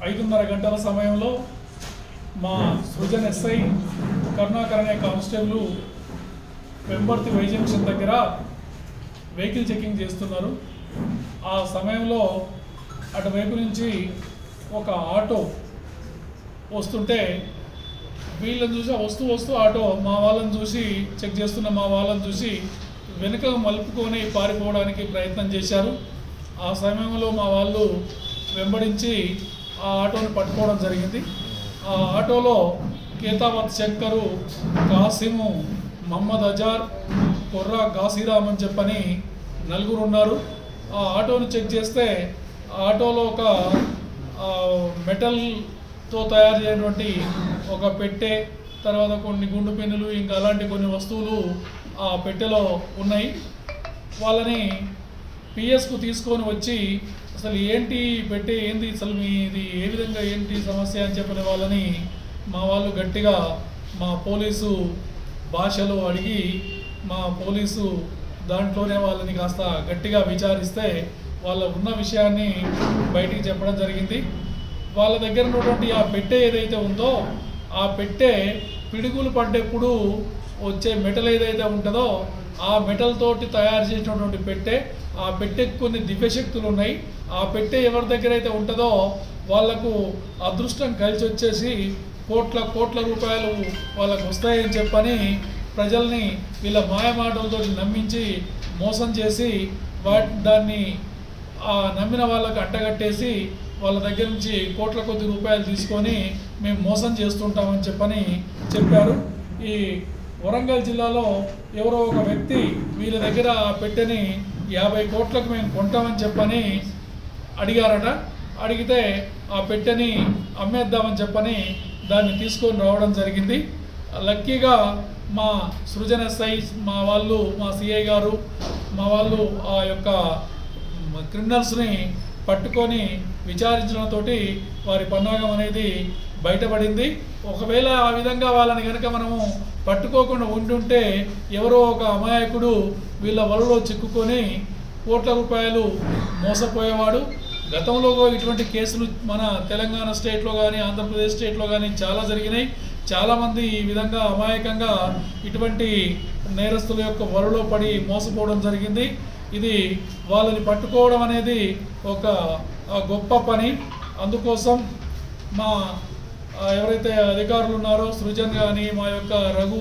ఐదున్నర గంటల సమయంలో మా సృజన్ ఎస్ఐ కరుణాకర్ అనే కానిస్టేబుల్ వెంబర్తి వై జంక్షన్ దగ్గర వెహికల్ చెకింగ్ చేస్తున్నారు ఆ సమయంలో అటువైపు నుంచి ఒక ఆటో వస్తుంటే వీళ్ళని చూసి వస్తూ వస్తూ ఆటో మా వాళ్ళని చూసి చెక్ చేస్తున్న మా వాళ్ళని చూసి వెనుక మలుపుకొని పారిపోవడానికి ప్రయత్నం చేశారు ఆ సమయంలో మా వాళ్ళు వెంబడించి ఆ ఆటోని పట్టుకోవడం జరిగింది ఆ ఆటోలో కేతావత్ శంకరు కాసిము మహమ్మద్ అజార్ కొర్రా గాసిరామ్ అని చెప్పని నలుగురు ఉన్నారు ఆ ఆటోని చెక్ చేస్తే ఆ ఆటోలో ఒక ఆ, మెటల్తో తయారు చేయనటువంటి ఒక పెట్టె తర్వాత కొన్ని గుండు పెన్నులు ఇంకా అలాంటి కొన్ని వస్తువులు ఆ పెట్టెలో ఉన్నాయి వాళ్ళని పిఎస్కు తీసుకొని వచ్చి అసలు ఏంటి పెట్టే ఏంది అసలు మీ ఇది ఏ విధంగా ఏంటి సమస్య అని చెప్పిన వాళ్ళని మా వాళ్ళు గట్టిగా మా పోలీసు భాషలో అడిగి మా పోలీసు దాంట్లోనే వాళ్ళని కాస్త గట్టిగా విచారిస్తే వాళ్ళ ఉన్న విషయాన్ని బయటికి చెప్పడం జరిగింది వాళ్ళ దగ్గర ఉన్నటువంటి ఆ పెట్టె ఏదైతే ఉందో ఆ పెట్టె పిడుగులు పడ్డప్పుడు వచ్చే మెటల్ ఏదైతే ఉంటుందో ఆ మెటల్ తోటి తయారు చేసినటువంటి పెట్టె ఆ పెట్టెకి కొన్ని దివ్యశక్తులు ఉన్నాయి ఆ పెట్టె ఎవరి దగ్గర అయితే ఉంటుందో వాళ్లకు అదృష్టం కలిసి వచ్చేసి కోట్ల కోట్ల రూపాయలు వాళ్ళకు వస్తాయని చెప్పని ప్రజల్ని వీళ్ళ మాయమాటలతో నమ్మించి మోసం చేసి వాటి దాన్ని ఆ నమ్మిన వాళ్ళకు అట్టగట్టేసి వాళ్ళ దగ్గర నుంచి కోట్ల కొద్ది రూపాయలు తీసుకొని మేము మోసం చేస్తుంటామని చెప్పని చెప్పారు ఈ వరంగల్ జిల్లాలో ఎవరో ఒక వ్యక్తి వీళ్ళ దగ్గర ఆ పెట్టెని యాభై కోట్లకు మేము కొంటామని చెప్పని అడిగారట అడిగితే ఆ పెట్టెని అమ్మేద్దామని చెప్పని దాన్ని తీసుకొని రావడం జరిగింది లక్కీగా మా సృజన ఎస్ఐ మా వాళ్ళు మా సిఐ గారు మా వాళ్ళు ఆ యొక్క క్రిమినల్స్ని పట్టుకొని విచారించడంతో వారి పన్నాగం అనేది బయటపడింది ఒకవేళ ఆ విధంగా వాళ్ళని కనుక మనము పట్టుకోకుండా ఉండుంటే ఎవరో ఒక అమాయకుడు వీళ్ళ వలలో చిక్కుకొని కోట్ల రూపాయలు మోసపోయేవాడు గతంలో ఇటువంటి కేసులు మన తెలంగాణ స్టేట్లో కానీ ఆంధ్రప్రదేశ్ స్టేట్లో కానీ చాలా జరిగినాయి చాలామంది ఈ విధంగా అమాయకంగా ఇటువంటి నేరస్తుల యొక్క వలలో పడి మోసపోవడం జరిగింది ఇది వాళ్ళని పట్టుకోవడం అనేది ఒక ఆ, గొప్ప పని అందుకోసం మా ఆ, ఎవరైతే అధికారులు ఉన్నారో సృజన్ కానీ మా యొక్క రఘు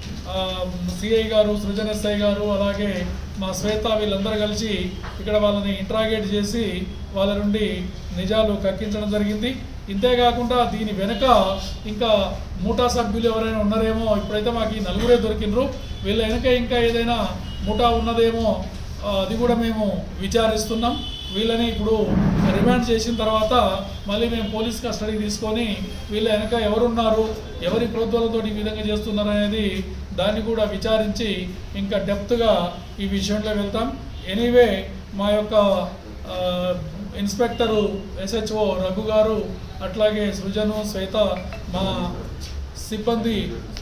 సిఐ గారు సృజన్ ఎస్ఐ గారు అలాగే మా శ్వేత వీళ్ళందరూ కలిసి ఇక్కడ వాళ్ళని ఇంట్రాగేట్ చేసి వాళ్ళ నుండి నిజాలు కక్కించడం జరిగింది ఇంతేకాకుండా దీని వెనుక ఇంకా ముఠా సభ్యులు ఎవరైనా ఉన్నారేమో ఇప్పుడైతే మాకు ఈ నలుగురే దొరికినరు వీళ్ళ వెనుక ఇంకా ఏదైనా ముఠా ఉన్నదేమో ఆ, అది కూడా మేము విచారిస్తున్నాం వీళ్ళని ఇప్పుడు రిమాండ్ చేసిన తర్వాత మళ్ళీ మేము పోలీస్ కస్టడీకి తీసుకొని వీళ్ళ వెనక ఎవరున్నారు ఎవరి ప్రోద్బలంతో ఈ విధంగా చేస్తున్నారు అనేది దాన్ని కూడా విచారించి ఇంకా డెప్త్గా ఈ విషయంలో వెళ్తాం ఎనీవే మా యొక్క ఆ, ఇన్స్పెక్టరు ఎస్హెచ్ఓ రఘు గారు అట్లాగే సృజను శ్వేత మా సిబ్బంది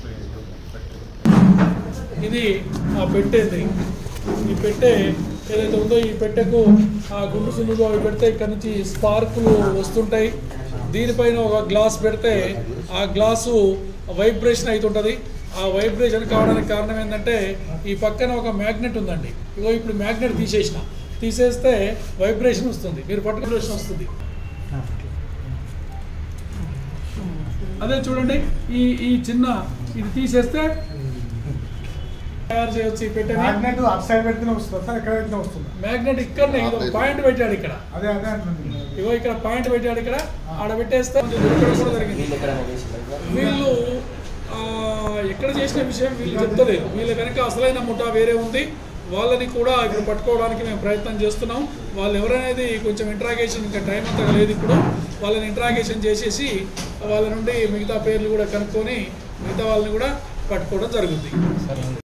ఇది ఆ పెట్టేది ఈ పెట్టె ఏదైతే ఉందో ఈ పెట్టెకు ఆ గుండు సున్నులు అవి పెడితే ఇక్కడ నుంచి స్పార్కులు వస్తుంటాయి దీనిపైన ఒక గ్లాస్ పెడితే ఆ గ్లాసు వైబ్రేషన్ అవుతుంటుంది ఆ వైబ్రేషన్ కావడానికి కారణం ఏంటంటే ఈ పక్కన ఒక మ్యాగ్నెట్ ఉందండి ఇగో ఇప్పుడు మ్యాగ్నెట్ తీసేసిన తీసేస్తే వైబ్రేషన్ వస్తుంది మీరు పట్టుకునేషన్ వస్తుంది అదే చూడండి ఈ ఈ చిన్న ఇది తీసేస్తే తయారు చేయొచ్చు ఈ పెట్టెని మ్యాగ్నెట్ అప్ సైడ్ పెడితేనే వస్తుంది సార్ ఎక్కడ పెట్టినా వస్తుంది మ్యాగ్నెట్ ఇక్కడనే ఇదో పాయింట్ పెట్టాడు ఇక్కడ అదే అదే అంటుంది ఇగో ఇక్కడ పాయింట్ పెట్టాడు ఇక్కడ ఆడ పెట్టేస్తే కొంచెం దొరకడం కూడా జరిగింది వీళ్ళు ఆ, ఎక్కడ చేసిన విషయం వీళ్ళు చెప్తలేరు వీళ్ళ కనుక అసలైన ముఠా వేరే ఉంది వాళ్ళని కూడా ఇప్పుడు పట్టుకోవడానికి మేము ప్రయత్నం చేస్తున్నాం వాళ్ళు ఎవరనేది కొంచెం ఇంట్రాగేషన్ ఇంకా టైం అంతగా లేదు ఇప్పుడు వాళ్ళని ఇంట్రాగేషన్ చేసేసి వాళ్ళ నుండి మిగతా పేర్లు కూడా కనుక్కొని మిగతా వాళ్ళని కూడా పట్టుకోవడం జరుగుతుంది